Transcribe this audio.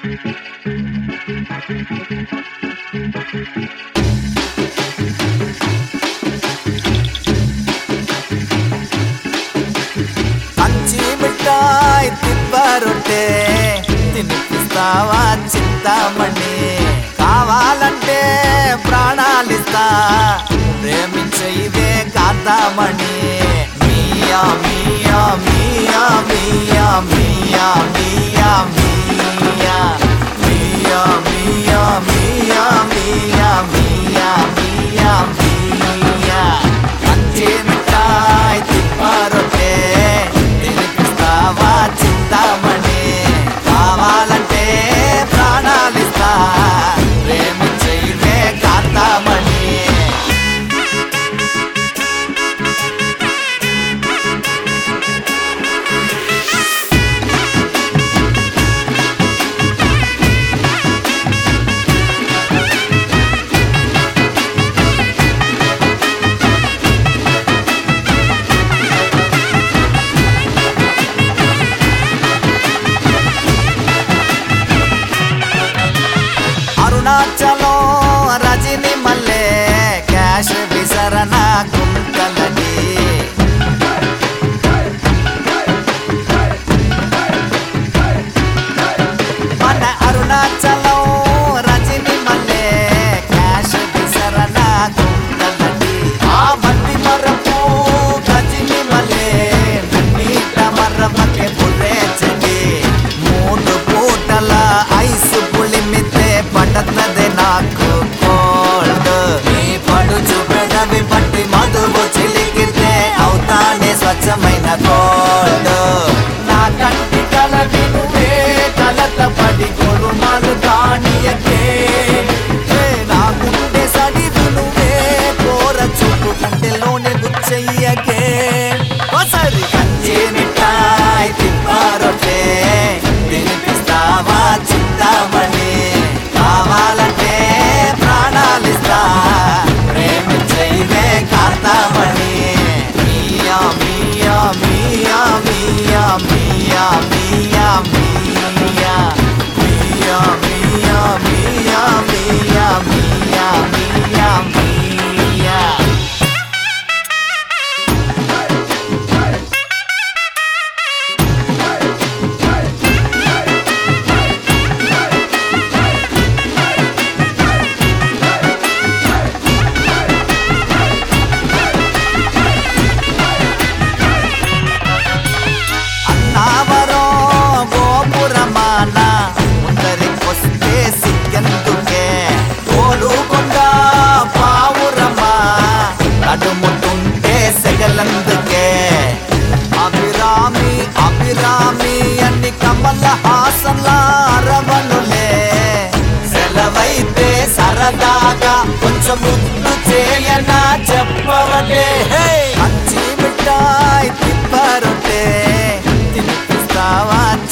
కంచి మిఠాయి తిప్ప రొట్టె తినిపిస్తావా చింతామణి కావాలంటే ప్రాణాలిస్తా ప్రేమించే ఇవే కాంతామణి మియా మియా మియా మియా మియా మియా మియా మియా మియా మియా మియా మియా మియా మియా కంచి మిఠాయి తిప్ప రొట్టె తినిపిస్తావా చింతామణి కావాలంటే ప్రాణాలిస్తా ప్రేమించే ఇవే కాంతామణి అరుణాచలం రజని మల్లె క్యాష్ విసరణ గుంటలని మన అరుణాచలం రజని మల్లె క్యాష్ విసరణ గుంటలని ఆ మట్టి మరపు రజని మల్లె నన్నీట మర్రమకే పురేచని మూడు పూటల ఐసు పులిమితే పడతది నాకు కోల్డ్ నీ పడుచు పెదవి పట్టి మధువు చిలికితే అవుతానే స్వచ్ఛమైన గోల్డ్ నా కంటి కల వినువే కలత పడి కొడుమలు కానియకే ఏ నా గుండె సడి వినువే కోర చూపు కంటెలోనే గుచ్చయ్యకే ఒకసారి కంచి మిఠాయి తిప్పారొట్టే తినిపిస్తావా చింతామణి కావాలంటే ప్రాణాలిస్తా ప్రేమించైవే కాంతామణి మియా మియా మియా మియా మియా మియా మియా మియా మియా మియా మియా మియా మియా మియా అన్నావరో గోపురమాన ముందరికొస్తే సిగ్గెందుకే కోలుకొండ పావురమా నడుముతుంటే సెగలందుకే అభిరామి అభిరామి అన్ని కమల హాసన్ల అరవనులే సెలవైతే సరదాగా కొంచెం ముద్దు చేయనా చెప్పవలే హే! కంచి మిఠాయి తిప్పరొట్టే తినిపిస్తావా